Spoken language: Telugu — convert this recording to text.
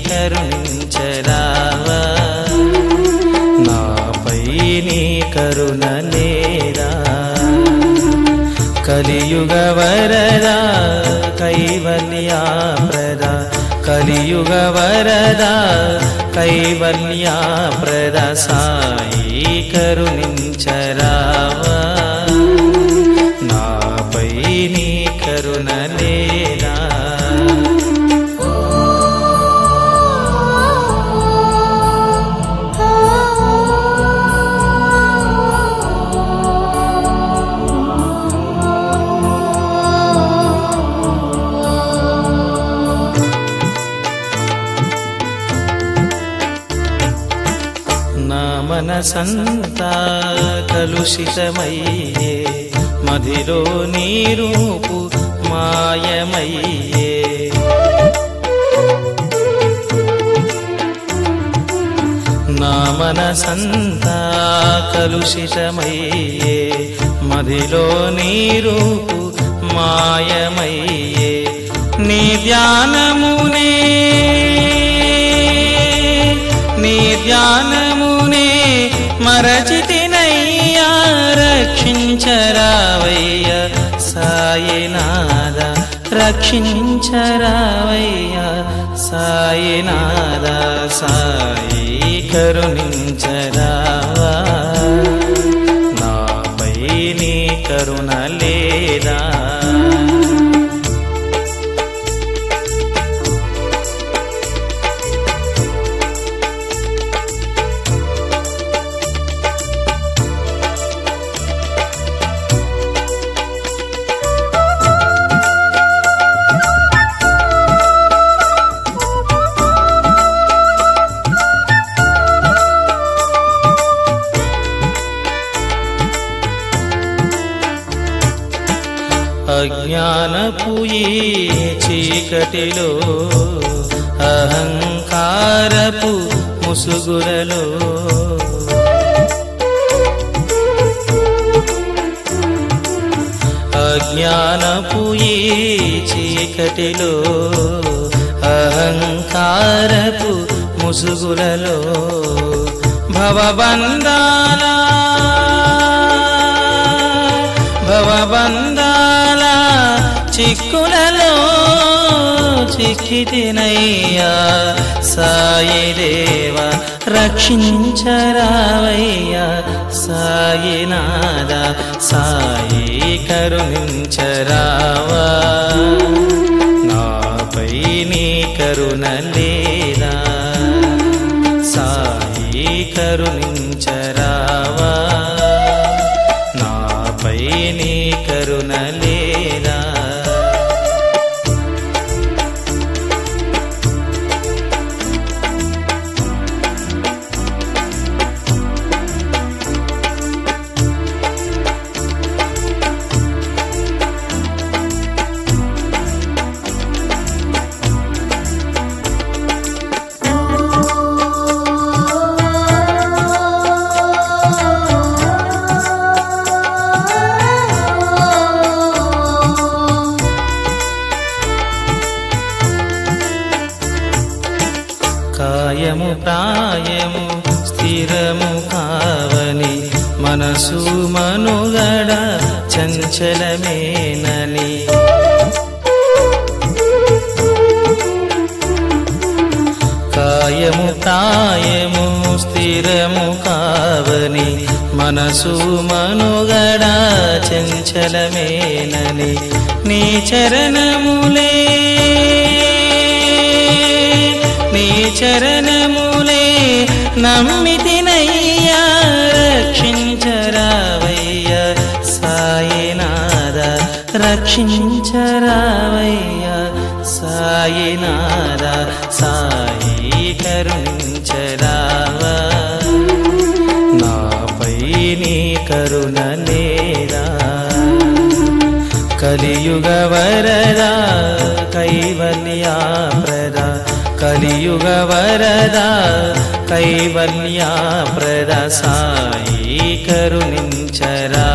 కరుణించరావా నాపై నీ కరుణ నేరా కలియుగ వరదా కైవల్యా ప్రద కలియుగ వరదా కైవల్యా ప్రద సాయి కరుణించరావా నాపై నీ కరుణ లేరా నా మనసంతా కలుషితమయ్యే మదిలో నీ రూపు మాయమయ్యే నా మనసంతా కలుషితమయ్యే మదిలో నీ రూపు మాయమయ్యే నీ ధ్యానమునే నీ ధ్యానమునే మరచితినయ్యా రక్షించరావయ్య సాయినాద రక్షించరావయ్య సాయినాద సాయి కరుణించరావా నాపై నీ కరుణ లేదా అజ్ఞానపు ఈ చీకటిలో అహంకారపు ముసుగురలో అజ్ఞానపు ఈ చీకటిలో అహంకారపు ముసుగులలో భవబంధాల భవబంధాల చిక్కులలో చిక్కితినయ్యా సాయి దేవ రక్షించరావయ్యా సాయినాద సాయి కరుణించరావా నాపై నీ కరుణ లేదా సాయి కరుణించరావా నాపై నీ కరుణ లేదా కాయము ప్రాయము స్థిరము కావని మనసు మనుగడ చంచలమేనని కాయము ప్రాయము స్థిరము కావని మనసు మనుగడ చంచలమేనని నీ చరణములే నీ చరణములే నమ్మితినయ్యా రక్షించరావయ్య సాయినాద రక్షించరావయ్య సాయినాద సాయి కరుణించరావా నాపై నీ కరుణ లేదా కలియుగ వరదా కైవల్యా ప్రద కలియుగ వరదా కైవల్యా ప్రద సాయి కరుణించరా